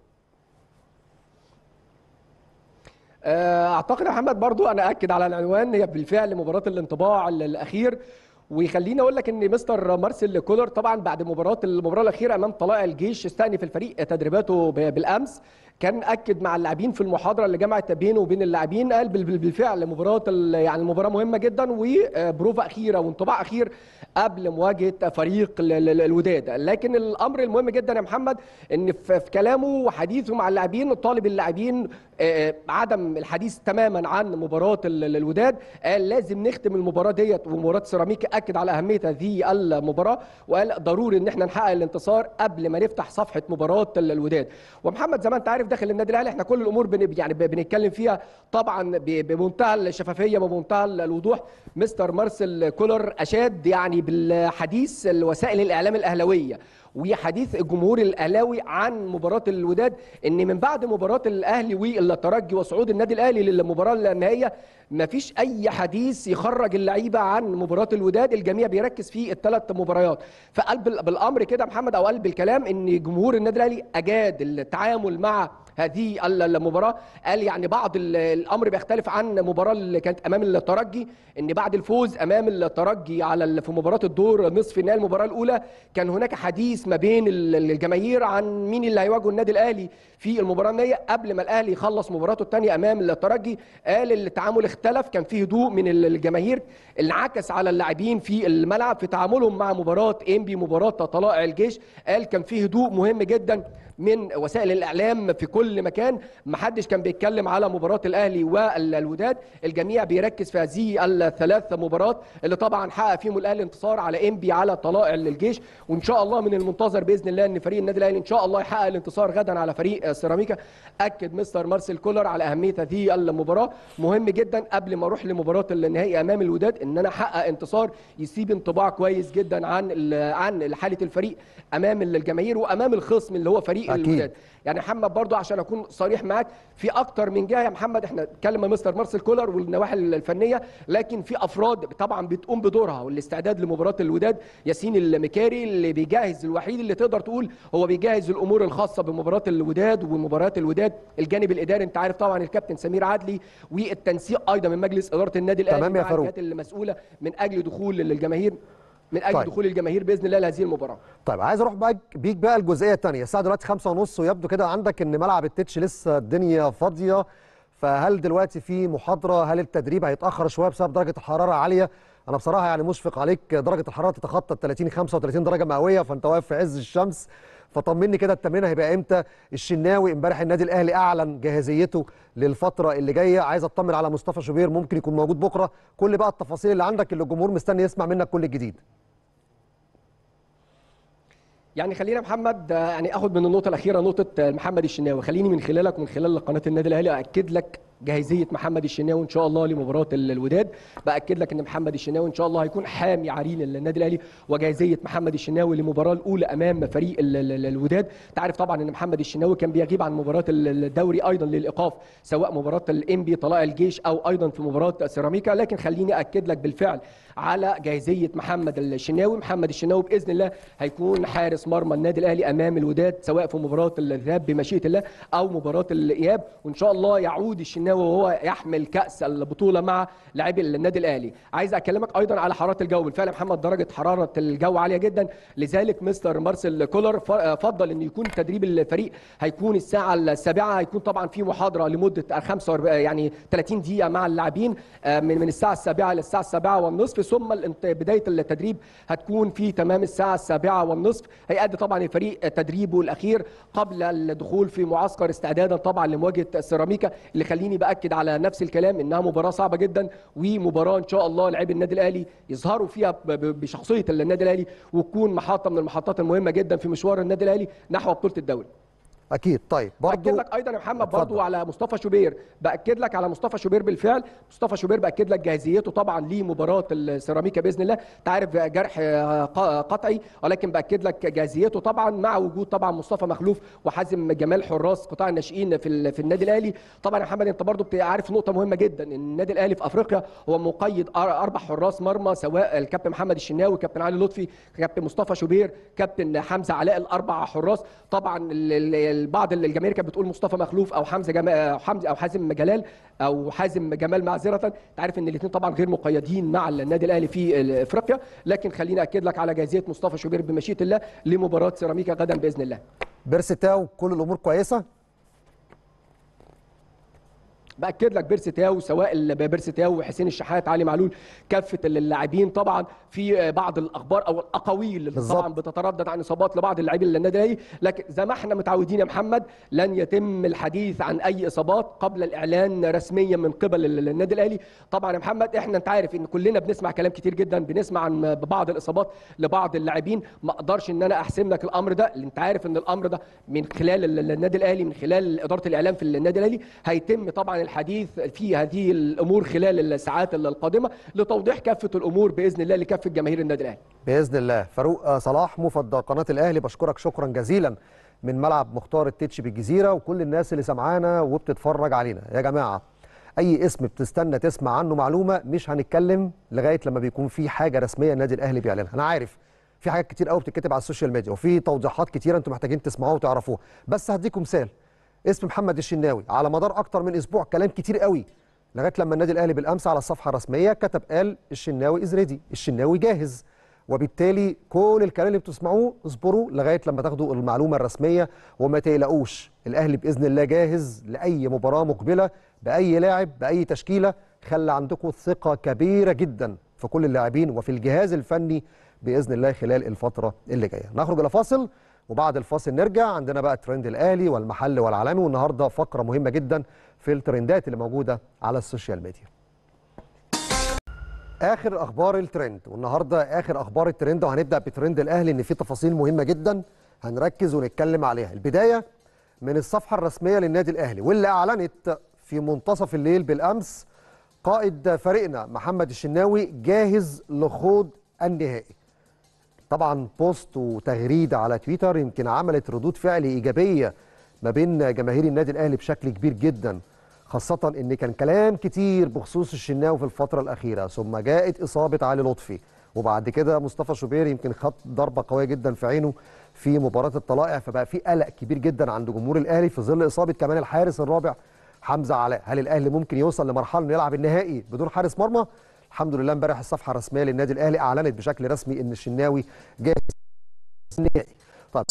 اعتقد يا محمد برضو انا اكد على العنوان هي بالفعل مباراه الانطباع الاخير ويخليني اقول لك ان مستر مارسيل كولر طبعا بعد مباراه المباراه الاخيره امام طلائع الجيش استأنف الفريق تدريباته بالامس كان اكد مع اللاعبين في المحاضره اللي جمعت بينه وبين اللاعبين قال بالفعل مباراه يعني المباراه مهمه جدا وبروفا اخيره وانطباع اخير قبل مواجهه فريق الوداد لكن الامر المهم جدا يا محمد ان في كلامه وحديثه مع اللاعبين طالب اللاعبين عدم الحديث تماما عن مباراه الوداد قال لازم نختم المباراه ديت ومباراه سيراميكا اكد على اهميه هذه المباراه وقال ضروري ان احنا نحقق الانتصار قبل ما نفتح صفحه مباراه الوداد ومحمد زي ما انت عارف داخل النادي الاهلي احنا كل الامور بن يعني بنتكلم فيها طبعا بمنتهى الشفافيه وبمنتهى الوضوح مستر مارسيل كولر اشاد يعني بالحديث الوسائل الاعلام الاهلاويه وحديث الجمهور الاهلاوي عن مباراه الوداد ان من بعد مباراه الاهلي والترجي وصعود النادي الاهلي للمباراه النهائيه ما فيش اي حديث يخرج اللعيبه عن مباراه الوداد الجميع بيركز في الثلاث مباريات فقلب بالامر كده محمد او قلب الكلام ان جمهور النادي الاهلي اجاد التعامل مع هذه المباراه قال يعني بعض الامر بيختلف عن المباراه اللي كانت امام الترجي ان بعد الفوز امام الترجي على في مباراه الدور نصف النهائي المباراه الاولى كان هناك حديث ما بين الجماهير عن مين اللي هيواجه النادي الاهلي في المباراه النهائيه قبل ما الاهلي يخلص مباراته الثانيه امام الترجي قال التعامل اختلف كان فيه هدوء من الجماهير انعكس على اللاعبين في الملعب في تعاملهم مع مباراه انبي مباراه طلائع الجيش قال كان فيه هدوء مهم جدا من وسائل الاعلام في كل مكان ما حدش كان بيتكلم على مباراه الاهلي والوداد الجميع بيركز في هذه الثلاث مباريات اللي طبعا حقق فيهم الاهلي انتصار على انبي على طلائع الجيش وان شاء الله من المنتظر باذن الله ان فريق النادي الاهلي ان شاء الله يحقق الانتصار غدا على فريق سيراميكا اكد مستر مارسيل كولر على اهميه هذه المباراه مهم جدا قبل ما اروح لمباراه النهائي امام الوداد ان انا احقق انتصار يسيب انطباع كويس جدا عن عن حاله الفريق امام الجماهير وامام الخصم اللي هو فريق أكيد. الوداد يعني محمد برضو عشان اكون صريح معاك في اكتر من جهه يا محمد احنا اتكلم مستر مارسيل كولر والنواحي الفنيه لكن في افراد طبعا بتقوم بدورها والاستعداد لمباراه الوداد ياسين المكاري اللي بيجهز الوحيد اللي تقدر تقول هو بيجهز الامور الخاصه بمباراه الوداد ومباريات الوداد الجانب الاداري انت عارف طبعا الكابتن سمير عدلي والتنسيق ايضا من مجلس اداره النادي الاهلي تمام يا مع فاروق. الجهات المسؤوله من اجل دخول الجماهير من اجل طيب. طيب. دخول الجماهير باذن الله لهذه المباراه طيب عايز اروح بقى بيك بقى الجزئيه الثانيه الساعه دلوقتي خمسة ونص ويبدو كده عندك ان ملعب التتش لسه الدنيا فاضيه فهل دلوقتي في محاضره هل التدريب هيتاخر شويه بسبب درجه الحراره عاليه انا بصراحه يعني مشفق عليك درجه الحراره تتخطى ال 30 35 درجه مئويه فانت واقف في عز الشمس فطمني كده التمرين هيبقى امتى الشناوي امبارح النادي الاهلي اعلن جاهزيته للفتره اللي جايه عايز اطمن على مصطفى شوبير ممكن يكون موجود بكره كل بقى التفاصيل اللي عندك اللي الجمهور مستني يسمع منك كل الجديد يعني خلينا محمد آه، يعني اخد من النقطه الاخيره نقطه آه، محمد الشناوي خليني من خلالك ومن خلال قناه النادي الاهلي اكد لك جاهزيه محمد الشناوي ان شاء الله لمباراه ال- الوداد باكد لك ان محمد الشناوي ان شاء الله هيكون حامي عرين النادي الاهلي وجاهزيه محمد الشناوي للمباراه الاولى امام فريق ال- ال- ال- الوداد تعرف طبعا ان محمد الشناوي كان بيغيب عن مباراه ال- الدوري ايضا للايقاف سواء مباراه الانبي طلائع الجيش او ايضا في مباراه سيراميكا لكن خليني اكد لك بالفعل على جاهزيه محمد الشناوي محمد الشناوي باذن الله هيكون حارس مرمى النادي الاهلي امام الوداد سواء في مباراه الذهاب بمشيئه الله او مباراه الاياب وان شاء الله يعود الشناوي وهو يحمل كاس البطوله مع لاعبي النادي الاهلي عايز اكلمك ايضا على حراره الجو بالفعل يا محمد درجه حراره الجو عاليه جدا لذلك مستر مارسيل كولر ف- فضل ان يكون تدريب الفريق هيكون الساعه السابعه هيكون طبعا في محاضره لمده 45 يعني 30 دقيقه مع اللاعبين آه، من من الساعه السابعه للساعه السابعه والنصف ثم الانت- بدايه التدريب هتكون في تمام الساعه السابعه والنصف هيأدي طبعا الفريق تدريبه الاخير قبل الدخول في معسكر استعدادا طبعا لمواجهه سيراميكا اللي خليني باكد على نفس الكلام انها مباراه صعبه جدا ومباراه ان شاء الله لاعبي النادي الاهلي يظهروا فيها ب- ب- بشخصيه النادي الاهلي وتكون محطه من المحطات المهمه جدا في مشوار النادي الاهلي نحو بطوله الدوري اكيد طيب باكد برضو لك ايضا يا محمد اتفضل. برضو على مصطفى شوبير باكد لك على مصطفى شوبير بالفعل مصطفى شوبير باكد لك جاهزيته طبعا لمباراه السيراميكا باذن الله انت عارف جرح آه، ق- قطعي ولكن باكد لك جاهزيته طبعا مع وجود طبعا مصطفى مخلوف وحازم جمال حراس قطاع الناشئين في ال- في النادي الاهلي طبعا يا محمد انت برضو بت- عارف نقطه مهمه جدا ان النادي الاهلي في افريقيا هو مقيد أر- اربع حراس مرمى سواء الكابتن محمد الشناوي كابتن علي لطفي كابتن مصطفى شوبير كابتن حمزه علاء الاربع حراس طبعا ال- ال- ال- بعض الجماهير كانت بتقول مصطفى مخلوف او حمزه جمال او حمزه او حازم جلال او حازم جمال معذره انت عارف ان الاثنين طبعا غير مقيدين مع النادي الاهلي في ال- افريقيا لكن خليني اكد لك على جاهزيه مصطفى شوبير بمشيئه الله لمباراه سيراميكا غدا باذن الله بيرسي تاو كل الامور كويسه باكد لك بيرسي تاو سواء ال- بيرسي تاو وحسين الشحات علي معلول كافه اللاعبين طبعا في بعض الاخبار او الاقاويل اللي بالظبط. طبعا بتتردد عن اصابات لبعض اللاعبين للنادي الاهلي لكن زي ما احنا متعودين يا محمد لن يتم الحديث عن اي اصابات قبل الاعلان رسميا من قبل ال- النادي الاهلي طبعا يا محمد احنا انت عارف ان كلنا بنسمع كلام كتير جدا بنسمع عن بعض الاصابات لبعض اللاعبين ما اقدرش ان انا احسم لك الامر ده لأن انت عارف ان الامر ده من خلال ال- النادي الاهلي من خلال اداره الاعلام في النادي الاهلي هيتم طبعا الحديث في هذه الامور خلال الساعات القادمه لتوضيح كافه الامور باذن الله لكافه جماهير النادي الاهلي باذن الله فاروق آه، صلاح مفضل قناه الاهلي بشكرك شكرا جزيلا من ملعب مختار التتش بالجزيره وكل الناس اللي سمعانا وبتتفرج علينا يا جماعه اي اسم بتستنى تسمع عنه معلومه مش هنتكلم لغايه لما بيكون في حاجه رسميه النادي الاهلي بيعلنها انا عارف في حاجات كتير قوي بتتكتب على السوشيال ميديا وفي توضيحات كتيره انتم محتاجين تسمعوها وتعرفوها بس هديكم مثال اسم محمد الشناوي على مدار اكتر من اسبوع كلام كتير قوي لغايه لما النادي الاهلي بالامس على الصفحه الرسميه كتب قال الشناوي از ريدي الشناوي جاهز وبالتالي كل الكلام اللي بتسمعوه اصبروا لغايه لما تاخدوا المعلومه الرسميه وما تقلقوش الاهلي باذن الله جاهز لاي مباراه مقبله باي لاعب باي تشكيله خلى عندكم ثقه كبيره جدا في كل اللاعبين وفي الجهاز الفني باذن الله خلال الفتره اللي جايه نخرج الى فاصل وبعد الفاصل نرجع عندنا بقى ترند الاهلي والمحل والعالمي والنهارده فقره مهمه جدا في الترندات اللي موجوده على السوشيال ميديا اخر اخبار الترند والنهارده اخر اخبار الترند وهنبدا بترند الاهلي ان في تفاصيل مهمه جدا هنركز ونتكلم عليها البدايه من الصفحه الرسميه للنادي الاهلي واللي اعلنت في منتصف الليل بالامس قائد فريقنا محمد الشناوي جاهز لخوض النهائي طبعا بوست وتغريده على تويتر يمكن عملت ردود فعل ايجابيه ما بين جماهير النادي الاهلي بشكل كبير جدا خاصة ان كان كلام كتير بخصوص الشناوي في الفترة الأخيرة ثم جاءت إصابة علي لطفي وبعد كده مصطفى شوبير يمكن خد ضربة قوية جدا في عينه في مباراة الطلائع فبقى في قلق كبير جدا عند جمهور الأهلي في ظل إصابة كمان الحارس الرابع حمزة علاء هل الأهلي ممكن يوصل لمرحلة انه يلعب النهائي بدون حارس مرمى؟ الحمد لله امبارح الصفحة الرسمية للنادي الأهلي أعلنت بشكل رسمي ان الشناوي جاهز النهائي طيب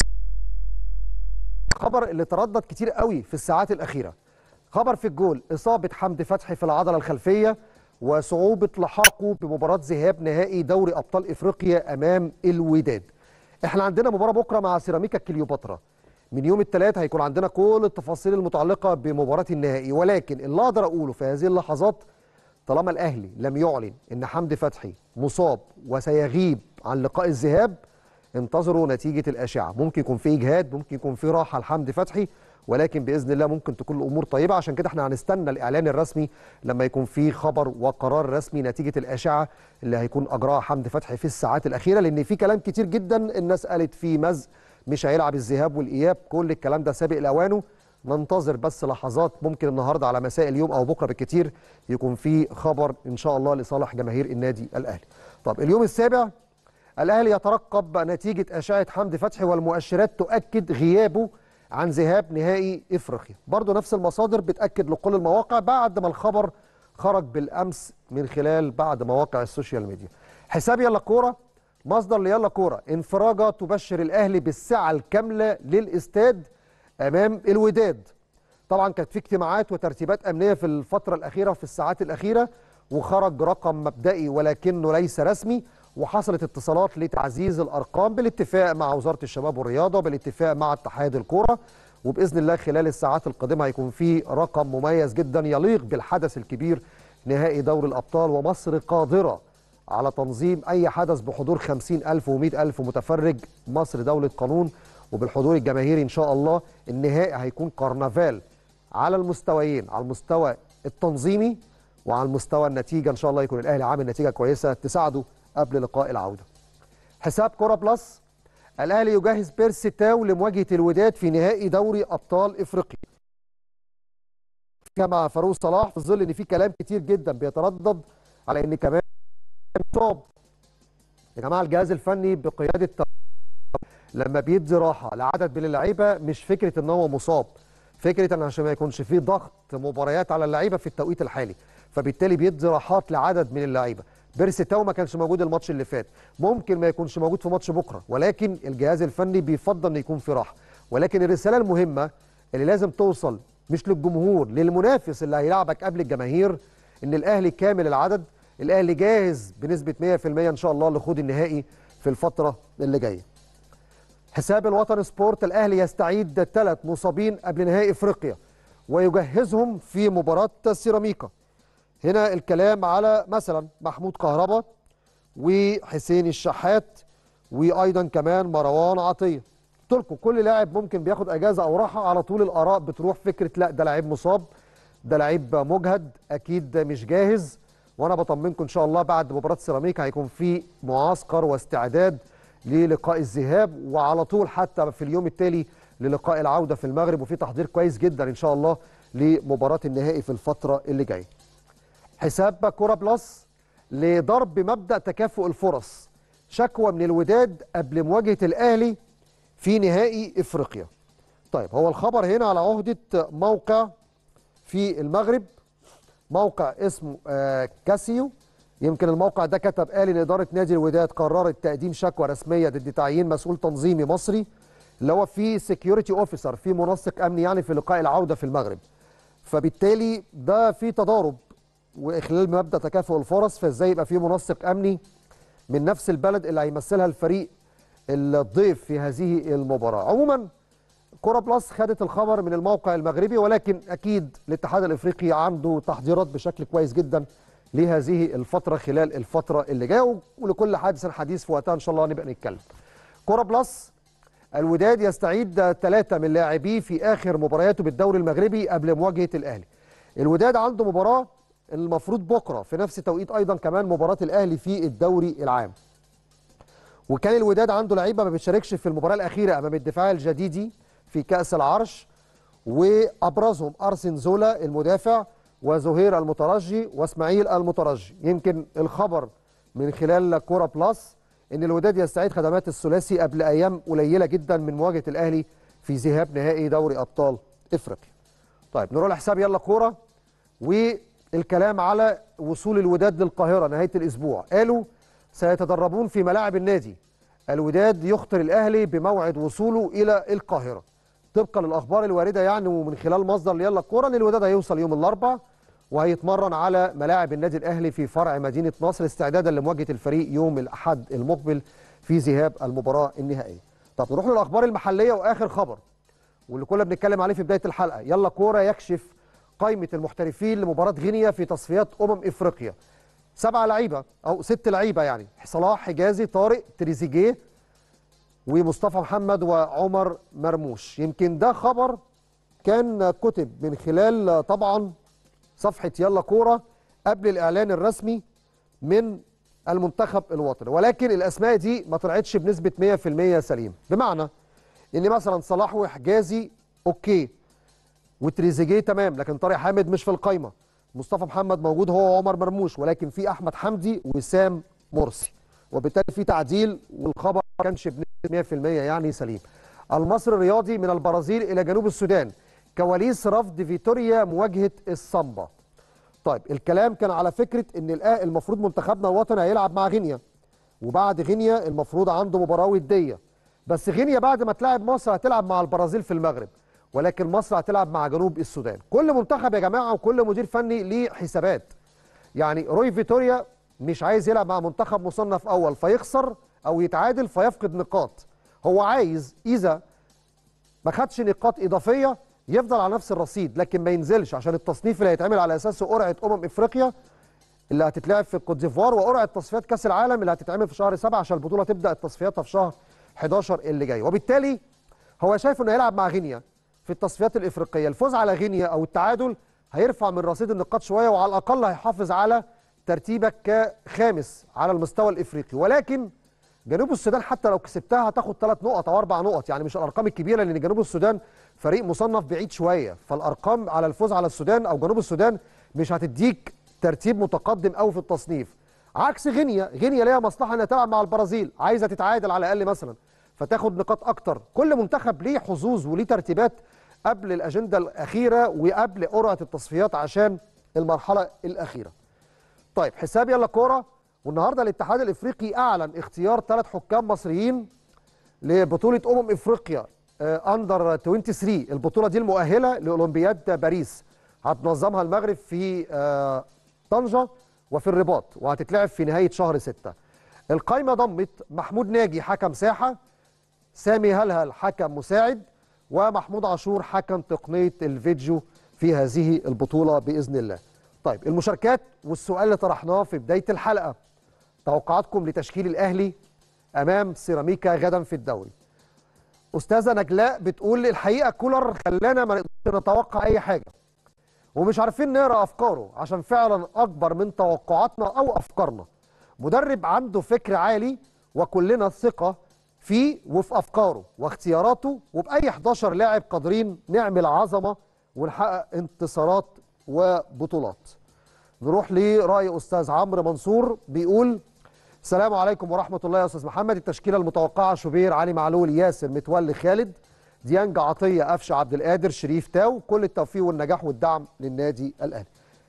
خبر اللي تردد كتير قوي في الساعات الأخيرة خبر في الجول إصابة حمدي فتحي في العضلة الخلفية وصعوبة لحاقه بمباراة ذهاب نهائي دوري أبطال إفريقيا أمام الوداد احنا عندنا مباراة بكرة مع سيراميكا كليوباترا من يوم الثلاث هيكون عندنا كل التفاصيل المتعلقة بمباراة النهائي ولكن اللي أقدر أقوله في هذه اللحظات طالما الأهلي لم يعلن إن حمدي فتحي مصاب وسيغيب عن لقاء الذهاب انتظروا نتيجة الأشعة ممكن يكون في إجهاد ممكن يكون في راحة لحمدي فتحي ولكن باذن الله ممكن تكون الامور طيبه عشان كده احنا هنستنى الاعلان الرسمي لما يكون في خبر وقرار رسمي نتيجه الاشعه اللي هيكون اجراها حمدي فتحي في الساعات الاخيره لان في كلام كتير جدا الناس قالت فيه مزق مش هيلعب الذهاب والاياب كل الكلام ده سابق لاوانه ننتظر بس لحظات ممكن النهارده على مساء اليوم او بكره بالكتير يكون في خبر ان شاء الله لصالح جماهير النادي الاهلي. طب اليوم السابع الاهلي يترقب نتيجه اشعه حمدي فتحي والمؤشرات تؤكد غيابه عن ذهاب نهائي افريقيا برضه نفس المصادر بتاكد لكل المواقع بعد ما الخبر خرج بالامس من خلال بعض مواقع السوشيال ميديا حساب يلا كوره مصدر ليلا كوره انفراجه تبشر الاهلي بالسعه الكامله للاستاد امام الوداد طبعا كانت في اجتماعات وترتيبات امنيه في الفتره الاخيره في الساعات الاخيره وخرج رقم مبدئي ولكنه ليس رسمي وحصلت اتصالات لتعزيز الارقام بالاتفاق مع وزاره الشباب والرياضه بالاتفاق مع اتحاد الكوره وباذن الله خلال الساعات القادمه هيكون في رقم مميز جدا يليق بالحدث الكبير نهائي دوري الابطال ومصر قادره على تنظيم اي حدث بحضور 50000 و100000 متفرج مصر دوله قانون وبالحضور الجماهيري ان شاء الله النهائي هيكون كرنفال على المستويين على المستوى التنظيمي وعلى المستوى النتيجه ان شاء الله يكون الاهلي عامل نتيجه كويسه تساعده قبل لقاء العوده. حساب كوره بلس الاهلي يجهز بيرسي تاو لمواجهه الوداد في نهائي دوري ابطال افريقيا. مع فاروق صلاح في ظل ان في كلام كتير جدا بيتردد على ان كمان مصاب. يا جماعه الجهاز الفني بقياده لما بيدي راحه لعدد من اللعيبه مش فكره ان هو مصاب فكره ان عشان ما يكونش فيه ضغط مباريات على اللعيبه في التوقيت الحالي فبالتالي بيدي راحات لعدد من اللعيبه بيرسي تاو ما كانش موجود الماتش اللي فات ممكن ما يكونش موجود في ماتش بكره ولكن الجهاز الفني بيفضل ان يكون في راحه ولكن الرساله المهمه اللي لازم توصل مش للجمهور للمنافس اللي هيلعبك قبل الجماهير ان الاهلي كامل العدد الاهلي جاهز بنسبه 100% ان شاء الله لخوض النهائي في الفتره اللي جايه حساب الوطن سبورت الاهلي يستعيد ثلاث مصابين قبل نهائي افريقيا ويجهزهم في مباراه سيراميكا هنا الكلام على مثلا محمود كهربا وحسين الشحات وايضا كمان مروان عطيه قلت لكم كل لاعب ممكن بياخد اجازه او راحه على طول الاراء بتروح فكره لا ده لعيب مصاب ده لعيب مجهد اكيد مش جاهز وانا بطمنكم ان شاء الله بعد مباراه سيراميكا هيكون في معسكر واستعداد للقاء الذهاب وعلى طول حتى في اليوم التالي للقاء العوده في المغرب وفي تحضير كويس جدا ان شاء الله لمباراه النهائي في الفتره اللي جايه. حساب كوره بلس لضرب مبدا تكافؤ الفرص شكوى من الوداد قبل مواجهه الاهلي في نهائي افريقيا. طيب هو الخبر هنا على عهده موقع في المغرب موقع اسمه آه كاسيو يمكن الموقع ده كتب قال ان اداره نادي الوداد قررت تقديم شكوى رسميه ضد تعيين مسؤول تنظيمي مصري اللي هو في سكيورتي اوفيسر في منسق امني يعني في لقاء العوده في المغرب فبالتالي ده في تضارب واخلال مبدا تكافؤ الفرص فازاي يبقى في منسق امني من نفس البلد اللي هيمثلها الفريق الضيف في هذه المباراه عموما كوره بلس خدت الخبر من الموقع المغربي ولكن اكيد الاتحاد الافريقي عنده تحضيرات بشكل كويس جدا لهذه الفتره خلال الفتره اللي جايه ولكل حادث حديث في وقتها ان شاء الله نبقى نتكلم. كوره بلس الوداد يستعيد ثلاثه من لاعبيه في اخر مبارياته بالدوري المغربي قبل مواجهه الاهلي. الوداد عنده مباراه المفروض بكره في نفس توقيت ايضا كمان مباراه الاهلي في الدوري العام. وكان الوداد عنده لعيبه ما بتشاركش في المباراه الاخيره امام الدفاع الجديدي في كاس العرش وابرزهم ارسن زولا المدافع وزهير المترجي واسماعيل المترجي يمكن الخبر من خلال كوره بلس ان الوداد يستعيد خدمات الثلاثي قبل ايام قليله جدا من مواجهه الاهلي في ذهاب نهائي دوري ابطال افريقيا. طيب نروح لحساب يلا كوره والكلام على وصول الوداد للقاهره نهايه الاسبوع قالوا سيتدربون في ملاعب النادي الوداد يخطر الاهلي بموعد وصوله الى القاهره طبقا للاخبار الوارده يعني ومن خلال مصدر يلا الكوره ان الوداد هيوصل يوم الاربعاء وهيتمرن على ملاعب النادي الاهلي في فرع مدينه نصر استعدادا لمواجهه الفريق يوم الاحد المقبل في ذهاب المباراه النهائيه. طب نروح للاخبار المحليه واخر خبر واللي كنا بنتكلم عليه في بدايه الحلقه يلا كوره يكشف قائمه المحترفين لمباراه غينيا في تصفيات امم افريقيا. سبعه لعيبه او ست لعيبه يعني صلاح حجازي طارق تريزيجيه ومصطفى محمد وعمر مرموش يمكن ده خبر كان كتب من خلال طبعا صفحة يلا كورة قبل الإعلان الرسمي من المنتخب الوطني ولكن الأسماء دي ما طلعتش بنسبة 100% سليم بمعنى إن مثلا صلاح وحجازي أوكي وتريزيجيه تمام لكن طارق حامد مش في القايمة مصطفى محمد موجود هو وعمر مرموش ولكن في أحمد حمدي وسام مرسي وبالتالي في تعديل والخبر ما كانش بنسبة 100% يعني سليم المصري الرياضي من البرازيل إلى جنوب السودان كواليس رفض فيتوريا مواجهه الصمبا. طيب الكلام كان على فكره ان المفروض منتخبنا الوطني هيلعب مع غينيا وبعد غينيا المفروض عنده مباراه وديه بس غينيا بعد ما تلاعب مصر هتلعب مع البرازيل في المغرب ولكن مصر هتلعب مع جنوب السودان. كل منتخب يا جماعه وكل مدير فني ليه حسابات. يعني روي فيتوريا مش عايز يلعب مع منتخب مصنف اول فيخسر او يتعادل فيفقد نقاط. هو عايز اذا ما خدش نقاط اضافيه يفضل على نفس الرصيد لكن ما ينزلش عشان التصنيف اللي هيتعمل على اساسه قرعه امم افريقيا اللي هتتلعب في الكوت ديفوار وقرعه تصفيات كاس العالم اللي هتتعمل في شهر 7 عشان البطوله تبدا تصفياتها في شهر 11 اللي جاي وبالتالي هو شايف انه هيلعب مع غينيا في التصفيات الافريقيه الفوز على غينيا او التعادل هيرفع من رصيد النقاط شويه وعلى الاقل هيحافظ على ترتيبك كخامس على المستوى الافريقي ولكن جنوب السودان حتى لو كسبتها هتاخد ثلاث نقط او اربع نقط يعني مش الارقام الكبيره لان جنوب السودان فريق مصنف بعيد شويه فالارقام على الفوز على السودان او جنوب السودان مش هتديك ترتيب متقدم قوي في التصنيف عكس غينيا غينيا ليها مصلحه انها تلعب مع البرازيل عايزه تتعادل على الاقل مثلا فتاخد نقاط اكتر كل منتخب ليه حظوظ وليه ترتيبات قبل الاجنده الاخيره وقبل قرعه التصفيات عشان المرحله الاخيره طيب حساب يلا كوره والنهارده الاتحاد الافريقي اعلن اختيار ثلاث حكام مصريين لبطوله امم افريقيا آه، اندر 23 البطوله دي المؤهله لاولمبياد باريس هتنظمها المغرب في آه، طنجه وفي الرباط وهتتلعب في نهايه شهر 6 القايمه ضمت محمود ناجي حكم ساحه سامي هلهل حكم مساعد ومحمود عاشور حكم تقنيه الفيديو في هذه البطوله باذن الله. طيب المشاركات والسؤال اللي طرحناه في بدايه الحلقه توقعاتكم لتشكيل الاهلي امام سيراميكا غدا في الدوري. استاذه نجلاء بتقول الحقيقه كولر خلانا ما نقدرش نتوقع اي حاجه. ومش عارفين نقرا افكاره عشان فعلا اكبر من توقعاتنا او افكارنا. مدرب عنده فكر عالي وكلنا ثقه فيه وفي افكاره واختياراته وباي 11 لاعب قادرين نعمل عظمه ونحقق انتصارات وبطولات. نروح لراي استاذ عمرو منصور بيقول السلام عليكم ورحمه الله يا استاذ محمد التشكيله المتوقعه شوبير علي معلول ياسر متولي خالد ديانج عطيه قفشه عبد القادر شريف تاو كل التوفيق والنجاح والدعم للنادي الاهلي.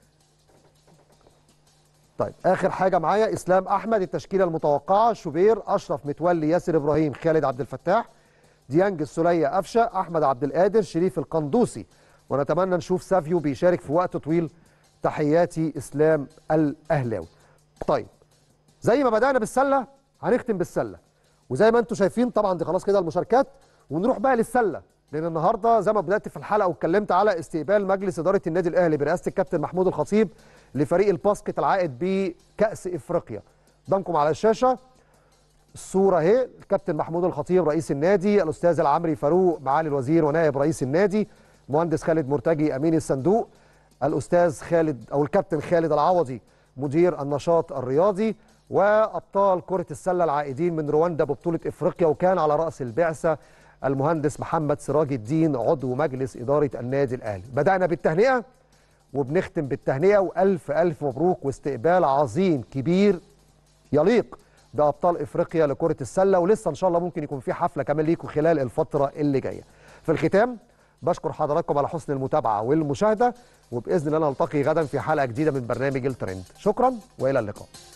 طيب اخر حاجه معايا اسلام احمد التشكيله المتوقعه شوبير اشرف متولي ياسر ابراهيم خالد عبد الفتاح ديانج السوليه قفشه احمد عبد القادر شريف القندوسي ونتمنى نشوف سافيو بيشارك في وقت طويل تحياتي اسلام الاهلاوي طيب زي ما بدانا بالسله هنختم بالسله وزي ما انتم شايفين طبعا دي خلاص كده المشاركات ونروح بقى للسله لان النهارده زي ما بدات في الحلقه واتكلمت على استقبال مجلس اداره النادي الاهلي برئاسه الكابتن محمود الخطيب لفريق الباسكت العائد بكاس افريقيا قدامكم على الشاشه الصوره اهي الكابتن محمود الخطيب رئيس النادي الاستاذ العمري فاروق معالي الوزير ونائب رئيس النادي مهندس خالد مرتجي امين الصندوق الاستاذ خالد او الكابتن خالد العوضي مدير النشاط الرياضي وابطال كره السله العائدين من رواندا ببطوله افريقيا وكان على راس البعثه المهندس محمد سراج الدين عضو مجلس اداره النادي الاهلي بدانا بالتهنئه وبنختم بالتهنئه والف الف مبروك واستقبال عظيم كبير يليق بابطال افريقيا لكره السله ولسه ان شاء الله ممكن يكون في حفله كمان ليكم خلال الفتره اللي جايه في الختام بشكر حضراتكم على حسن المتابعه والمشاهده وباذن الله نلتقي غدا في حلقه جديده من برنامج الترند شكرا والى اللقاء